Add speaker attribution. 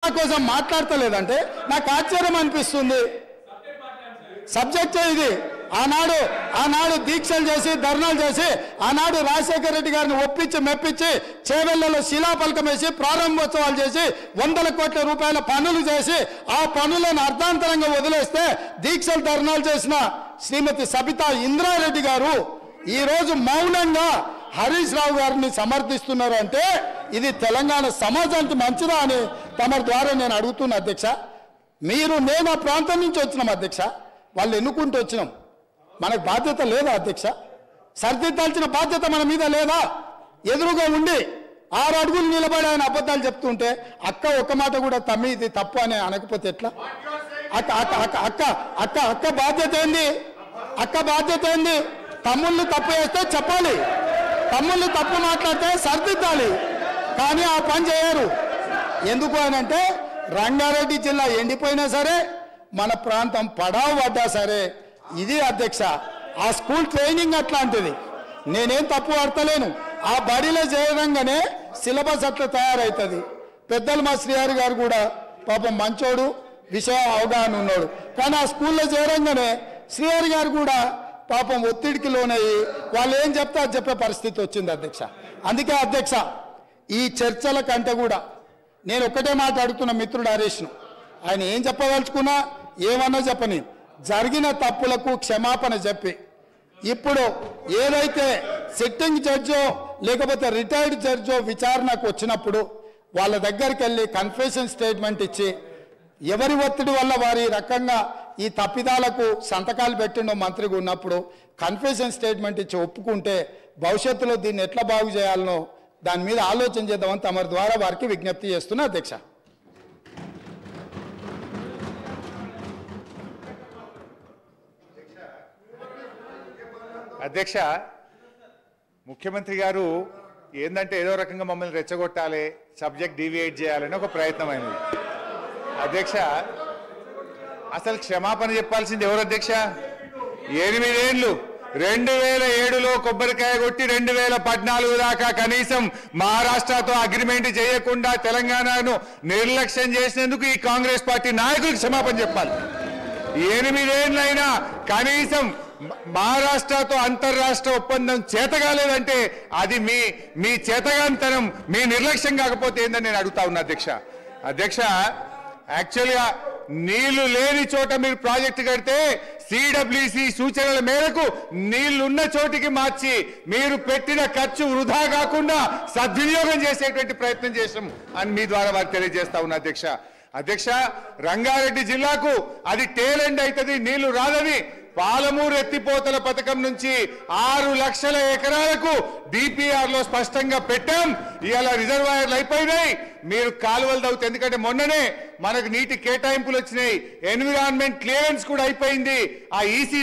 Speaker 1: కోసం మాట్లాడతలేదంటే నాకు ఆశ్చర్యం అనిపిస్తుంది సబ్జెక్ట్ ఇది ఆనాడు ఆనాడు దీక్షలు చేసి ధర్నాలు చేసి ఆనాడు రాజశేఖర రెడ్డి గారిని ఒప్పించి మెప్పించి చేవెళ్లలో శిలాఫలకం వేసి ప్రారంభోత్సవాలు చేసి వందల కోట్ల రూపాయల పనులు చేసి ఆ పనులను అర్ధాంతరంగా వదిలేస్తే దీక్షలు ధర్నాలు చేసిన శ్రీమతి సబితా ఇంద్రారెడ్డి గారు ఈ రోజు మౌనంగా హరీష్ రావు గారిని సమర్థిస్తున్నారు అంటే ఇది తెలంగాణ సమాజానికి మంచిదా అని తమ ద్వారా నేను అడుగుతున్నా అధ్యక్ష మీరు నేను ఆ ప్రాంతం నుంచి వచ్చినాం అధ్యక్ష వాళ్ళు ఎన్నుకుంటూ వచ్చినాం మనకు బాధ్యత లేదా అధ్యక్ష సరిదిద్దాల్సిన బాధ్యత మన మీద లేదా ఎదురుగా ఉండి ఆరు అడుగులు నిలబడి ఆయన అబద్ధాలు చెప్తుంటే అక్క ఒక్క మాట కూడా తమ్మి ఇది తప్పు అని అనకపోతే ఎట్లా అక్క అక్క అక్క అక్క అక్క అక్క బాధ్యత ఏంది అక్క బాధ్యత ఏంది తమ్ముళ్ళు తప్పు చేస్తే చెప్పాలి తమ్ముళ్ళు తప్పు మాట్లాడితే సరిదిద్దాలి కానీ ఆ పని చేయరు ఎందుకు అని అంటే రంగారెడ్డి జిల్లా ఎండిపోయినా సరే మన ప్రాంతం పడావు పడ్డా సరే ఇది అధ్యక్ష ఆ స్కూల్ ట్రైనింగ్ అట్లాంటిది నేనేం తప్పు పడతలేను ఆ బడిలో చేరంగానే సిలబస్ అట్లా తయారవుతుంది పెద్దలు మా శ్రీహరి గారు కూడా పాపం మంచోడు విషయ అవగాహన ఉన్నాడు కానీ ఆ స్కూల్లో చేరంగానే శ్రీహరి గారు కూడా పాపం ఒత్తిడికి లోనయ్యి వాళ్ళు ఏం చెప్తే అది చెప్పే పరిస్థితి వచ్చింది అధ్యక్ష అందుకే అధ్యక్ష ఈ చర్చల కంటే కూడా నేను ఒక్కటే మాట అడుగుతున్న మిత్రుడు హరీష్ను ఆయన ఏం చెప్పదలుచుకున్నా ఏమన్నా చెప్పని జరిగిన తప్పులకు క్షమాపణ చెప్పి ఇప్పుడు ఏదైతే సిట్టింగ్ జడ్జో లేకపోతే రిటైర్డ్ జడ్జో విచారణకు వచ్చినప్పుడు వాళ్ళ దగ్గరికి వెళ్ళి కన్ఫెషన్ స్టేట్మెంట్ ఇచ్చి ఎవరి ఒత్తిడి వల్ల వారి రకంగా ఈ తప్పిదాలకు సంతకాలు పెట్టిండో మంత్రిగా ఉన్నప్పుడు కన్ఫెషన్ స్టేట్మెంట్ ఇచ్చి ఒప్పుకుంటే భవిష్యత్తులో దీన్ని ఎట్లా బాగు చేయాలనో దాని మీద ఆలోచన చేద్దామని తమరి ద్వారా వారికి విజ్ఞప్తి చేస్తున్నా అధ్యక్ష
Speaker 2: అధ్యక్ష ముఖ్యమంత్రి గారు ఏందంటే ఏదో రకంగా మమ్మల్ని రెచ్చగొట్టాలి సబ్జెక్ట్ డీవియేట్ చేయాలని ఒక ప్రయత్నమైనది అధ్యక్ష అసలు క్షమాపణ చెప్పాల్సింది ఎవరు అధ్యక్ష ఎనిమిదేళ్లు రెండు వేల ఏడులో కొబ్బరికాయ కొట్టి రెండు వేల పద్నాలుగు దాకా కనీసం మహారాష్ట్రతో అగ్రిమెంట్ చేయకుండా తెలంగాణను నిర్లక్ష్యం చేసినందుకు ఈ కాంగ్రెస్ పార్టీ నాయకులకు క్షమాపణ చెప్పాలి ఎనిమిదేళ్ళైనా కనీసం మ- మహారాష్ట్రతో అంతర్రాష్ట్ర ఒప్పందం చేతగాలేదంటే అది మీ మీ చేతగాంతనం మీ నిర్లక్ష్యం కాకపోతే ఏందని నేను అడుగుతా ఉన్నా అధ్యక్ష అధ్యక్ష యాక్చువల్గా నీళ్లు లేని చోట మీరు ప్రాజెక్టు కడితే సిడబ్ల్యూసి సూచనల మేరకు నీళ్లున్న చోటికి మార్చి మీరు పెట్టిన ఖర్చు వృధా కాకుండా సద్వినియోగం చేసేటువంటి ప్రయత్నం చేసాం అని మీ ద్వారా వారికి తెలియజేస్తా ఉన్నా అధ్యక్ష అధ్యక్ష రంగారెడ్డి జిల్లాకు అది టేలెండ్ అవుతుంది నీళ్లు రాదని పాలమూరు ఎత్తిపోతల పథకం నుంచి ఆరు లక్షల ఎకరాలకు డిపిఆర్ లో స్పష్టంగా పెట్టాం ఇవాళ రిజర్వాయర్లు అయిపోయినాయి మీరు కాలువలు తవ్వుతాయి ఎందుకంటే మొన్ననే మనకు నీటి కేటాయింపులు వచ్చినాయి ఎన్విరాన్మెంట్ క్లియరెన్స్ కూడా అయిపోయింది ఆ ఈసీ